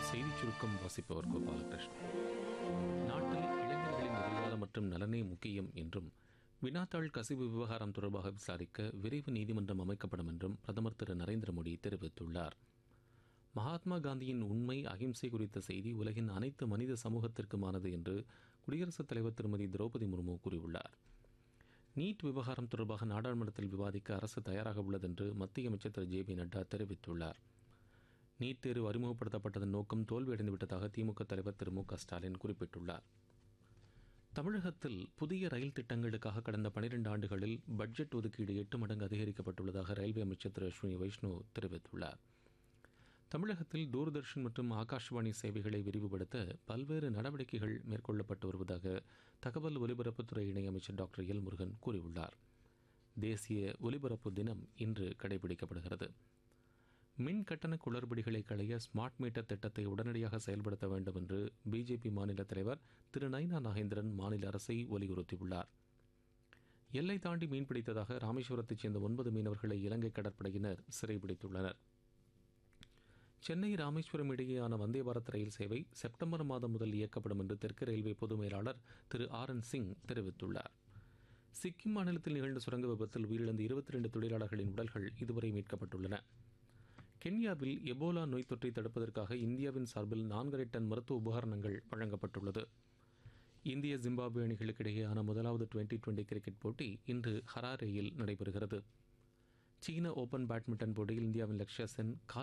செய்திச் சுருக்கம் வாசிப்பவர் கோபாலகிருஷ்ணன் நாட்டில் இளைஞர்களின் எதிர்காலம் மற்றும் நலனே முக்கியம் என்றும் வினாத்தாள் கசிவு விவகாரம் தொடர்பாக விசாரிக்க விரைவு நீதிமன்றம் அமைக்கப்படும் என்றும் பிரதமர் திரு நரேந்திர மோடி தெரிவித்துள்ளார் மகாத்மா காந்தியின் உண்மை அகிம்சை குறித்த செய்தி உலகின் அனைத்து மனித சமூகத்திற்குமானது என்று குடியரசுத் தலைவர் திருமதி திரௌபதி முர்மு கூறியுள்ளார் நீட் விவகாரம் தொடர்பாக நாடாளுமன்றத்தில் விவாதிக்க அரசு தயாராக உள்ளது என்று மத்திய அமைச்சர் திரு ஜே பி நட்டா தெரிவித்துள்ளார் நீட் தேர்வு அறிமுகப்படுத்தப்பட்டதன் நோக்கம் தோல்வியடைந்துவிட்டதாக திமுக தலைவர் திரு மு க ஸ்டாலின் குறிப்பிட்டுள்ளார் தமிழகத்தில் புதிய ரயில் திட்டங்களுக்காக கடந்த பனிரெண்டு ஆண்டுகளில் பட்ஜெட் ஒதுக்கீடு எட்டு மடங்கு அதிகரிக்கப்பட்டுள்ளதாக ரயில்வே அமைச்சர் திரு அஸ்வினி வைஷ்ணு தெரிவித்துள்ளார் தமிழகத்தில் தூர்தர்ஷன் மற்றும் ஆகாஷ்வாணி சேவைகளை விரிவுபடுத்த பல்வேறு நடவடிக்கைகள் மேற்கொள்ளப்பட்டு வருவதாக தகவல் ஒலிபரப்புத்துறை இணையமைச்சர் டாக்டர் எல் முருகன் கூறியுள்ளார் தேசிய ஒலிபரப்பு தினம் இன்று கடைபிடிக்கப்படுகிறது மின் கட்டண குளறுபடிகளை களைய ஸ்மார்ட் மீட்டர் திட்டத்தை உடனடியாக செயல்படுத்த வேண்டும் என்று பிஜேபி மாநில தலைவர் திரு நைனா நாகேந்திரன் மாநில அரசை வலியுறுத்தியுள்ளார் எல்லை தாண்டி மீன்பிடித்ததாக ராமேஸ்வரத்தைச் சேர்ந்த ஒன்பது மீனவர்களை இலங்கை கடற்படையினர் சிறைபிடித்துள்ளனர் சென்னை ராமேஸ்வரம் இடையேயான வந்தே பாரத் ரயில் சேவை செப்டம்பர் மாதம் முதல் இயக்கப்படும் என்று தெற்கு ரயில்வே பொது மேலாளர் திரு ஆர் என் சிங் தெரிவித்துள்ளார் சிக்கிம் மாநிலத்தில் நிகழ்ந்த சுரங்க விபத்தில் உயிரிழந்த இருபத்தி ரெண்டு தொழிலாளர்களின் உடல்கள் இதுவரை மீட்கப்பட்டுள்ளன கென்யாவில் எபோலா நோய் தொற்றை தடுப்பதற்காக இந்தியாவின் சார்பில் நான்கரை டன் மருத்துவ உபகரணங்கள் வழங்கப்பட்டுள்ளது இந்திய ஜிம்பாப்வே அணிகளுக்கு இடையேயான முதலாவது டுவெண்டி டுவெண்டி கிரிக்கெட் போட்டி இன்று ஹராரேயில் நடைபெறுகிறது சீன ஓபன் பேட்மிண்டன் போட்டியில் இந்தியாவின் லக்ஷ்யா சென் கால்